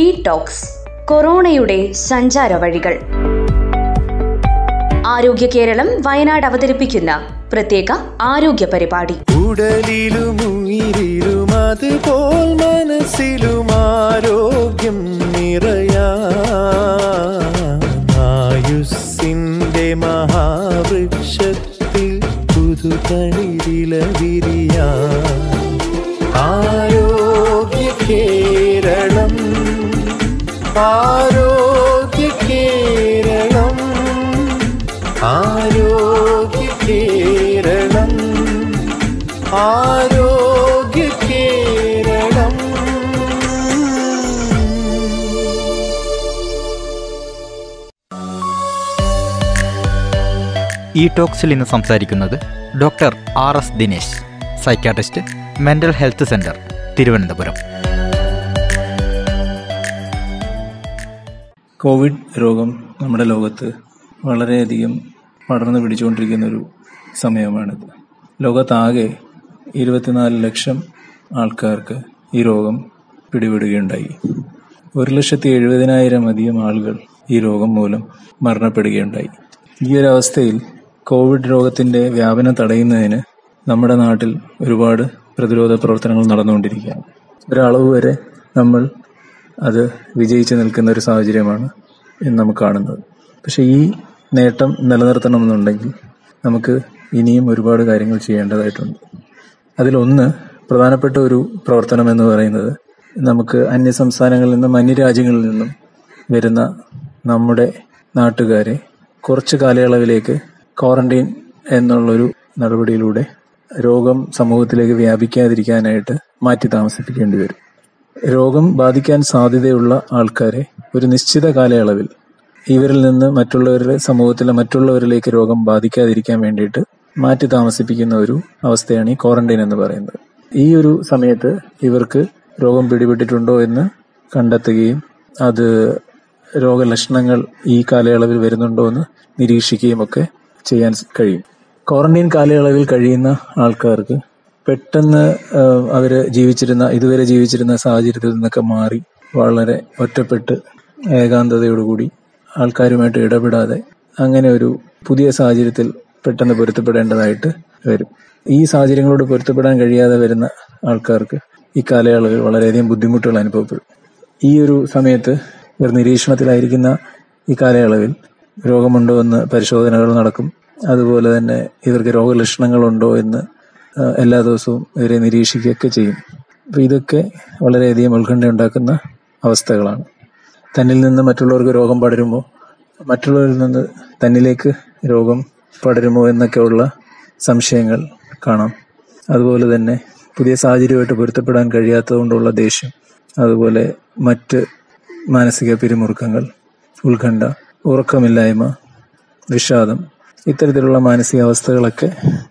E talks കൊറോണയുടെ സഞ്ചാര വഴികൾ ആരോഗ്യ കേരളം വയനാട് അവതരിപ്പിക്കുന്ന പ്രത്യേക ആരോഗ്യ പരിപാടി ഉടലിലും ഉയിരിലും അതുപോൽ മനസ്സിലും ആരോഗ്യം നിറയാ ആയുസ്സിന്റെ മഹാവൃക്ഷത്തിൽ പുതുതളിരില വിരിയാ ആരോഗ്യ കേരളം ആരോഗ്യ കേരളം ആരോഗ്യ കേരളം ആരോഗ്യ കേരളം ഈ ടോക്സിൽ ഇന്ന് സംസാരിക്കുന്നത് doctor R S Dinesh psychiatrist mental health centre Thiruvananthapuram Covid രോഗം നമ്മുടെ ലോകത്ത് വളരെയധികം പടർന്നു പിടിച്ചുകൊണ്ടിരിക്കുന്ന ഒരു സമയമാണിത് ലോകത്താകെ ഇരുപത്തിനാല് ലക്ഷം ആൾക്കാർക്ക് ഈ രോഗം പിടിപെടുകയുണ്ടായി ഒരു ലക്ഷത്തി എഴുപതിനായിരം അധികം ആളുകൾ ഈ രോഗം മൂലം മരണപ്പെടുകയുണ്ടായി ഈ ഒരു അവസ്ഥയിൽ കോവിഡ് രോഗത്തിന്റെ വ്യാപനം തടയുന്നതിന് നമ്മുടെ നാട്ടിൽ ഒരുപാട് പ്രതിരോധ പ്രവർത്തനങ്ങൾ നടന്നുകൊണ്ടിരിക്കുകയാണ് ഒരളവ് വരെ നമ്മൾ അത് വിജയിച്ചു നിൽക്കുന്ന ഒരു സാഹചര്യമാണ് ഇന്ന് നമുക്ക് കാണുന്നത് പക്ഷെ ഈ നേട്ടം നിലനിർത്തണമെന്നുണ്ടെങ്കിൽ നമുക്ക് ഇനിയും ഒരുപാട് കാര്യങ്ങൾ ചെയ്യേണ്ടതായിട്ടുണ്ട് അതിലൊന്ന് പ്രധാനപ്പെട്ട ഒരു പ്രവർത്തനം എന്ന് പറയുന്നത് നമുക്ക് അന്യ സംസ്ഥാനങ്ങളിൽ നിന്നും അന്യരാജ്യങ്ങളിൽ നിന്നും വരുന്ന നമ്മുടെ നാട്ടുകാരെ കുറച്ച് കാലയളവിലേക്ക് ക്വാറന്റൈൻ എന്നുള്ളൊരു നടപടിയിലൂടെ രോഗം സമൂഹത്തിലേക്ക് വ്യാപിക്കാതിരിക്കാനായിട്ട് മാറ്റി താമസിപ്പിക്കേണ്ടി വരും രോഗം ബാധിക്കാൻ സാധ്യതയുള്ള ആൾക്കാരെ ഒരു നിശ്ചിത കാലയളവിൽ ഇവരിൽ നിന്ന് മറ്റുള്ളവരുടെ സമൂഹത്തിലെ മറ്റുള്ളവരിലേക്ക് രോഗം ബാധിക്കാതിരിക്കാൻ വേണ്ടിയിട്ട് മാറ്റി താമസിപ്പിക്കുന്ന ഒരു അവസ്ഥയാണ് ഈ ക്വാറന്റൈൻ എന്ന് പറയുന്നത് ഈ ഒരു സമയത്ത് ഇവർക്ക് രോഗം പിടിപെട്ടിട്ടുണ്ടോ എന്ന് കണ്ടെത്തുകയും അത് രോഗലക്ഷണങ്ങൾ ഈ കാലയളവിൽ വരുന്നുണ്ടോ എന്ന് നിരീക്ഷിക്കുകയും ഒക്കെ ചെയ്യാൻ കഴിയും ക്വാറന്റൈൻ കാലയളവിൽ കഴിയുന്ന ആൾക്കാർക്ക് പെട്ടെന്ന് ഏഹ്, അവര് ജീവിച്ചിരുന്ന ഇതുവരെ ജീവിച്ചിരുന്ന സാഹചര്യത്തിൽ നിന്നൊക്കെ മാറി വളരെ ഒറ്റപ്പെട്ട് ഏകാന്തതയോടുകൂടി ആൾക്കാരുമായിട്ട് ഇടപെടാതെ അങ്ങനെ ഒരു പുതിയ സാഹചര്യത്തിൽ പെട്ടെന്ന് പൊരുത്തപ്പെടേണ്ടതായിട്ട് വരും ഈ സാഹചര്യങ്ങളോട് പൊരുത്തപ്പെടാൻ കഴിയാതെ വരുന്ന ആൾക്കാർക്ക് ഈ കാലയളവിൽ വളരെയധികം ബുദ്ധിമുട്ടുകൾ അനുഭവപ്പെടും ഈ ഒരു സമയത്ത് ഇവർ നിരീക്ഷണത്തിലായിരിക്കുന്ന ഈ കാലയളവിൽ രോഗമുണ്ടോ എന്ന് പരിശോധനകൾ നടക്കും അതുപോലെ തന്നെ ഇവർക്ക് രോഗലക്ഷണങ്ങളുണ്ടോ എന്ന് ആ, എല്ലാ ദിവസവും ഇവരെ നിരീക്ഷിക്കുകയൊക്കെ ചെയ്യും അപ്പൊ ഇതൊക്കെ വളരെയധികം ഉത്കണ്ഠ ഉണ്ടാക്കുന്ന അവസ്ഥകളാണ് തന്നിൽ നിന്ന് മറ്റുള്ളവർക്ക് രോഗം പടരുമോ മറ്റുള്ളവരിൽ നിന്ന് തന്നിലേക്ക് രോഗം പടരുമോ എന്നൊക്കെയുള്ള സംശയങ്ങൾ കാണാം അതുപോലെ തന്നെ പുതിയ സാഹചര്യമായിട്ട് പൊരുത്തപ്പെടാൻ കഴിയാത്തതുകൊണ്ടുള്ള ദേഷ്യം അതുപോലെ മറ്റ് മാനസിക പിരിമുറുക്കങ്ങൾ ഉത്കണ്ഠ ഉറക്കമില്ലായ്മ വിഷാദം ഇത്തരത്തിലുള്ള മാനസികാവസ്ഥകളൊക്കെ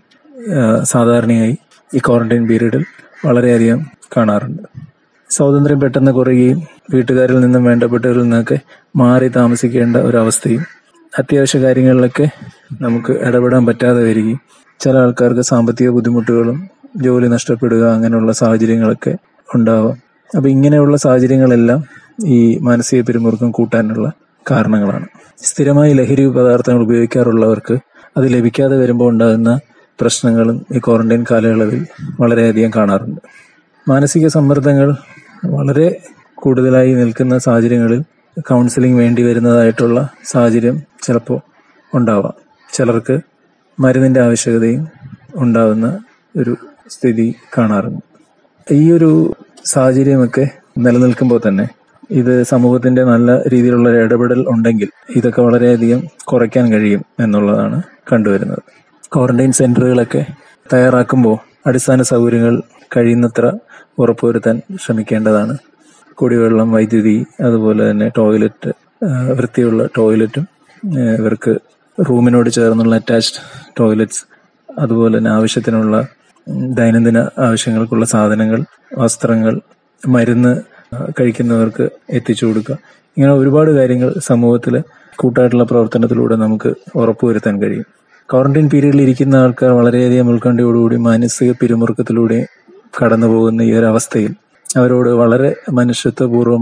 ആ, സാധാരണയായി ഈ ക്വാറന്റൈൻ പീരീഡിൽ വളരെയധികം കാണാറുണ്ട് സ്വാതന്ത്ര്യം പെട്ടെന്ന് കുറയുകയും വീട്ടുകാരിൽ നിന്നും വേണ്ടപ്പെട്ടവരിൽ നിന്നൊക്കെ മാറി താമസിക്കേണ്ട ഒരവസ്ഥയും അത്യാവശ്യ കാര്യങ്ങളിലൊക്കെ നമുക്ക് ഇടപെടാൻ പറ്റാതെ വരികയും ചില ആൾക്കാർക്ക് സാമ്പത്തിക ബുദ്ധിമുട്ടുകളും ജോലി നഷ്ടപ്പെടുക അങ്ങനെയുള്ള സാഹചര്യങ്ങളൊക്കെ ഉണ്ടാവാം അപ്പൊ ഇങ്ങനെയുള്ള സാഹചര്യങ്ങളെല്ലാം ഈ മാനസിക പിരിമുറുക്കം കൂട്ടാനുള്ള കാരണങ്ങളാണ് സ്ഥിരമായി ലഹരി പദാർത്ഥങ്ങൾ ഉപയോഗിക്കാറുള്ളവർക്ക് അത് ലഭിക്കാതെ വരുമ്പോൾ ഉണ്ടാകുന്ന പ്രശ്നങ്ങളും ഈ ക്വാറന്റൈൻ കാലയളവിൽ വളരെയധികം കാണാറുണ്ട് മാനസിക സമ്മർദ്ദങ്ങൾ വളരെ കൂടുതലായി നിൽക്കുന്ന സാഹചര്യങ്ങളിൽ കൗൺസിലിംഗ് വേണ്ടി വരുന്നതായിട്ടുള്ള സാഹചര്യം ചിലപ്പോൾ ഉണ്ടാവാം ചിലർക്ക് മരുന്നിന്റെ ആവശ്യകതയും ഉണ്ടാവുന്ന ഒരു സ്ഥിതി കാണാറുണ്ട് ഈ ഒരു സാഹചര്യമൊക്കെ നിലനിൽക്കുമ്പോൾ തന്നെ ഇത് സമൂഹത്തിന്റെ നല്ല രീതിയിലുള്ള ഒരു ഇടപെടൽ ഉണ്ടെങ്കിൽ ഇതൊക്കെ വളരെയധികം കുറയ്ക്കാൻ കഴിയും എന്നുള്ളതാണ് കണ്ടുവരുന്നത് ക്വാറന്റൈൻ സെന്ററുകളൊക്കെ തയ്യാറാക്കുമ്പോൾ അടിസ്ഥാന സൗകര്യങ്ങൾ കഴിയുന്നത്ര ഉറപ്പുവരുത്താൻ ശ്രമിക്കേണ്ടതാണ് കുടിവെള്ളം വൈദ്യുതി അതുപോലെ തന്നെ ടോയ്ലറ്റ് ആ, വൃത്തിയുള്ള ടോയ്ലറ്റും ആ, ഇവർക്ക് റൂമിനോട് ചേർന്നുള്ള അറ്റാച്ച്ഡ് ടോയ്ലറ്റ്സ് അതുപോലെ തന്നെ ആവശ്യത്തിനുള്ള ഉം, ദൈനംദിന ആവശ്യങ്ങൾക്കുള്ള സാധനങ്ങൾ വസ്ത്രങ്ങൾ മരുന്ന് ആ, കഴിക്കുന്നവർക്ക് എത്തിച്ചു കൊടുക്കുക ഇങ്ങനെ ഒരുപാട് കാര്യങ്ങൾ സമൂഹത്തിൽ കൂട്ടായിട്ടുള്ള പ്രവർത്തനത്തിലൂടെ നമുക്ക് ഉറപ്പുവരുത്താൻ കഴിയും ക്വാറന്റൈൻ പീരീഡിൽ ഇരിക്കുന്ന ആൾക്കാർ വളരെയധികം ഉത്കണ്ഠയോടുകൂടി മാനസിക പിരിമുറുക്കത്തിലൂടെ കടന്നു പോകുന്ന ഈ ഒരു അവസ്ഥയിൽ അവരോട് വളരെ മനുഷ്യത്വപൂർവമായ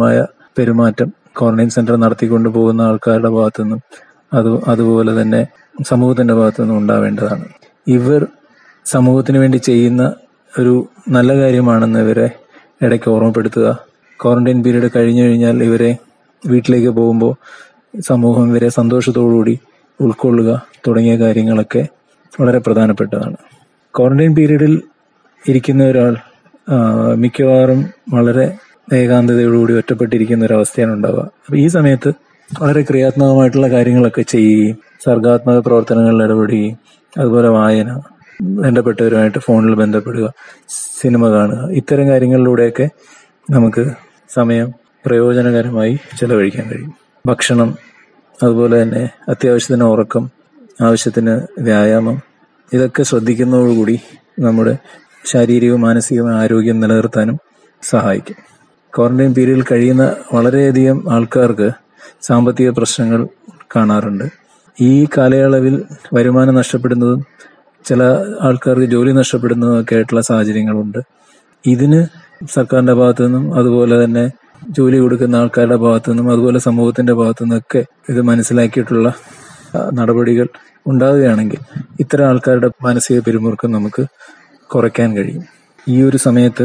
പെരുമാറ്റം ക്വാറന്റൈൻ സെന്റർ നടത്തിക്കൊണ്ട് പോകുന്ന ആൾക്കാരുടെ ഭാഗത്തു നിന്നും അത് അതുപോലെ തന്നെ സമൂഹത്തിന്റെ ഭാഗത്തു നിന്നും ഉണ്ടാവേണ്ടതാണ് ഇവർ സമൂഹത്തിന് വേണ്ടി ചെയ്യുന്ന ഒരു നല്ല കാര്യമാണെന്ന് ഇവരെ ഇടയ്ക്ക് ഓർമ്മപ്പെടുത്തുക ക്വാറന്റൈൻ പീരീഡ് കഴിഞ്ഞു കഴിഞ്ഞാൽ ഇവരെ വീട്ടിലേക്ക് പോകുമ്പോൾ സമൂഹം ഇവരെ സന്തോഷത്തോടുകൂടി ഉൾക്കൊള്ളുക തുടങ്ങിയ കാര്യങ്ങളൊക്കെ വളരെ പ്രധാനപ്പെട്ടതാണ് ക്വാറന്റൈൻ പീരീഡിൽ ഇരിക്കുന്ന ഒരാൾ ആ, മിക്കവാറും വളരെ ഏകാന്തതയോടുകൂടി ഒറ്റപ്പെട്ടിരിക്കുന്ന ഒരു അവസ്ഥയാണ് ഉണ്ടാവുക അപ്പൊ ഈ സമയത്ത് വളരെ ക്രിയാത്മകമായിട്ടുള്ള കാര്യങ്ങളൊക്കെ ചെയ്യുകയും സർഗാത്മക പ്രവർത്തനങ്ങളിൽ ഇടപെടുകയും അതുപോലെ വായന ബന്ധപ്പെട്ടവരുമായിട്ട് ഫോണിൽ ബന്ധപ്പെടുക സിനിമ കാണുക ഇത്തരം കാര്യങ്ങളിലൂടെയൊക്കെ നമുക്ക് സമയം പ്രയോജനകരമായി ചെലവഴിക്കാൻ കഴിയും ഭക്ഷണം അതുപോലെ തന്നെ അത്യാവശ്യത്തിന് ഉറക്കം ആവശ്യത്തിന് വ്യായാമം ഇതൊക്കെ ശ്രദ്ധിക്കുന്നതോടുകൂടി നമ്മുടെ ശാരീരികവും മാനസികവും ആരോഗ്യം നിലനിർത്താനും സഹായിക്കും ക്വാറന്റൈൻ പീരീഡിൽ കഴിയുന്ന വളരെയധികം ആൾക്കാർക്ക് സാമ്പത്തിക പ്രശ്നങ്ങൾ കാണാറുണ്ട് ഈ കാലയളവിൽ വരുമാനം നഷ്ടപ്പെടുന്നതും ചില ആൾക്കാർക്ക് ജോലി നഷ്ടപ്പെടുന്നതും ഒക്കെ ആയിട്ടുള്ള സാഹചര്യങ്ങളുണ്ട് ഇതിന് സർക്കാരിന്റെ ഭാഗത്തു നിന്നും അതുപോലെ തന്നെ ജോലി കൊടുക്കുന്ന ആൾക്കാരുടെ ഭാഗത്തു നിന്നും അതുപോലെ സമൂഹത്തിന്റെ ഭാഗത്തു നിന്നൊക്കെ ഇത് മനസ്സിലാക്കിയിട്ടുള്ള ആ, നടപടികൾ ഉണ്ടാവുകയാണെങ്കിൽ ഇത്തരം ആൾക്കാരുടെ മാനസിക പിരിമുറുക്കം നമുക്ക് കുറയ്ക്കാൻ കഴിയും ഈ ഒരു സമയത്ത്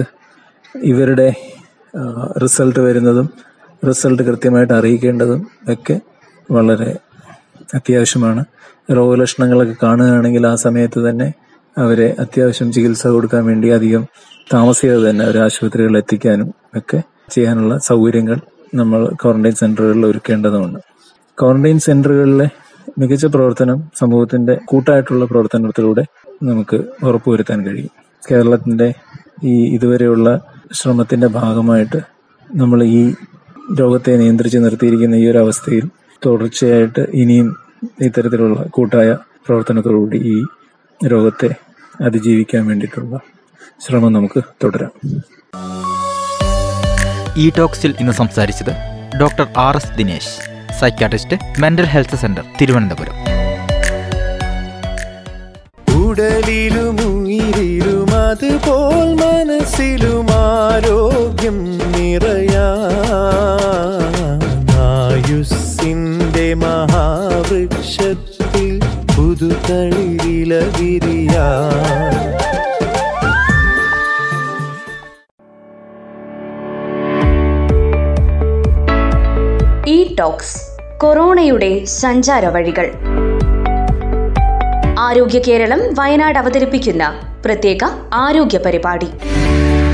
ഇവരുടെ റിസൾട്ട് വരുന്നതും റിസൾട്ട് കൃത്യമായിട്ട് അറിയിക്കേണ്ടതും ഒക്കെ വളരെ അത്യാവശ്യമാണ് രോഗലക്ഷണങ്ങളൊക്കെ കാണുകയാണെങ്കിൽ ആ സമയത്ത് തന്നെ അവരെ അത്യാവശ്യം ചികിത്സ കൊടുക്കാൻ വേണ്ടി അധികം താമസിയാതെ തന്നെ അവരെ ആശുപത്രികളിൽ എത്തിക്കാനും ഒക്കെ ചെയ്യാനുള്ള സൗകര്യങ്ങൾ നമ്മൾ ക്വാറന്റൈൻ സെന്ററുകളിൽ ഒരുക്കേണ്ടതുണ്ട് ക്വാറന്റൈൻ സെന്ററുകളിലെ മികച്ച പ്രവർത്തനം സമൂഹത്തിന്റെ കൂട്ടായിട്ടുള്ള പ്രവർത്തനത്തിലൂടെ നമുക്ക് ഉറപ്പുവരുത്താൻ കഴിയും കേരളത്തിന്റെ ഈ ഇതുവരെയുള്ള ശ്രമത്തിന്റെ ഭാഗമായിട്ട് നമ്മൾ ഈ രോഗത്തെ നിയന്ത്രിച്ച് നിർത്തിയിരിക്കുന്ന ഈ ഒരു അവസ്ഥയിൽ തുടർച്ചയായിട്ട് ഇനിയും ഇത്തരത്തിലുള്ള കൂട്ടായ പ്രവർത്തനത്തോടുകൂടി ഈ രോഗത്തെ അതിജീവിക്കാൻ വേണ്ടിയിട്ടുള്ള ശ്രമം നമുക്ക് തുടരാം ഇ ടോക്സിൽ ഇന്ന് സംസാരിച്ചത് doctor R S Dinesh psychiatrist mental health centre Thiruvananthapuram ഉടലിലും ഉയിരിലും അതുപോൽ മനസ്സിലും ആരോഗ്യം നിറയായുസിന്റെ മഹാവൃക്ഷത്തിൽ പുതുതളിരില വിരിയാ ഇ ടോക്സ് കൊറോണയുടെ സഞ്ചാര വഴികൾ ആരോഗ്യ കേരളം വയനാട് അവതരിപ്പിക്കുന്ന പ്രത്യേക ആരോഗ്യ പരിപാടി